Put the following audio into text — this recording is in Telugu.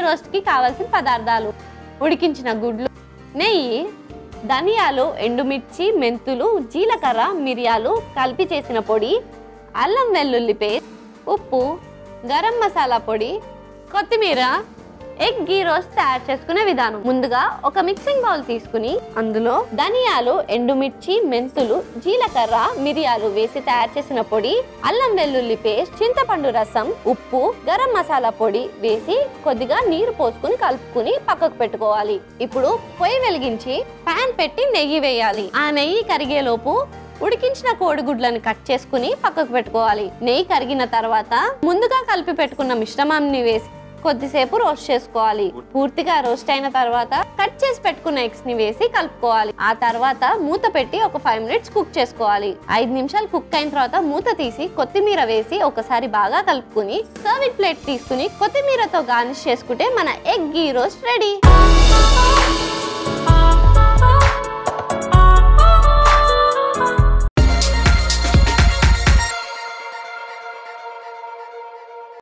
రోస్ట్కి కావాల్సిన పదార్థాలు ఉడికించిన గుడ్లు నెయ్యి ధనియాలు ఎండుమిర్చి మెంతులు జీలకర్ర మిరియాలు కలిపి చేసిన పొడి అల్లం వెల్లుల్లి పేస్ట్ ఉప్పు గరం మసాలా పొడి కొత్తిమీర ఎగ్ గీ రోస్ట్ తయారు చేసుకునే విధానం ముందుగా ఒక మిక్సింగ్ బౌల్ తీసుకుని అందులో ధనియాలు ఎండుమిర్చి మెంతులు జీలకర్ర మిరియాలు వేసి తయారు చేసిన పొడి అల్లం వెల్లుల్లి పేస్ట్ చింతపండు రసం ఉప్పు గరం మసాలా పొడి వేసి కొద్దిగా నీరు పోసుకుని కలుపుకుని పక్కకు పెట్టుకోవాలి ఇప్పుడు పొయ్యి వెలిగించి పాన్ పెట్టి నెయ్యి వేయాలి ఆ నెయ్యి కరిగేలోపు ఉడికించిన కోడిగుడ్లను కట్ చేసుకుని పక్కకు పెట్టుకోవాలి నెయ్యి కరిగిన తర్వాత ముందుగా కలిపి పెట్టుకున్న మిశ్రమాన్ని వేసి కొద్దిసేపు రోస్ట్ చేసుకోవాలి పూర్తిగా రోస్ట్ అయిన తర్వాత కట్ చేసి పెట్టుకున్న ఎగ్స్ ని వేసి కలుపుకోవాలి ఆ తర్వాత మూత పెట్టి ఒక ఫైవ్ మినిట్స్ కుక్ చేసుకోవాలి ఐదు నిమిషాలు కుక్ అయిన తర్వాత మూత తీసి కొత్తిమీర వేసి ఒకసారి బాగా కలుపుకుని సర్వింగ్ ప్లేట్ తీసుకుని కొత్తిమీరతో గార్నిష్ చేసుకుంటే మన ఎగ్ గీ రోస్ట్ రెడీ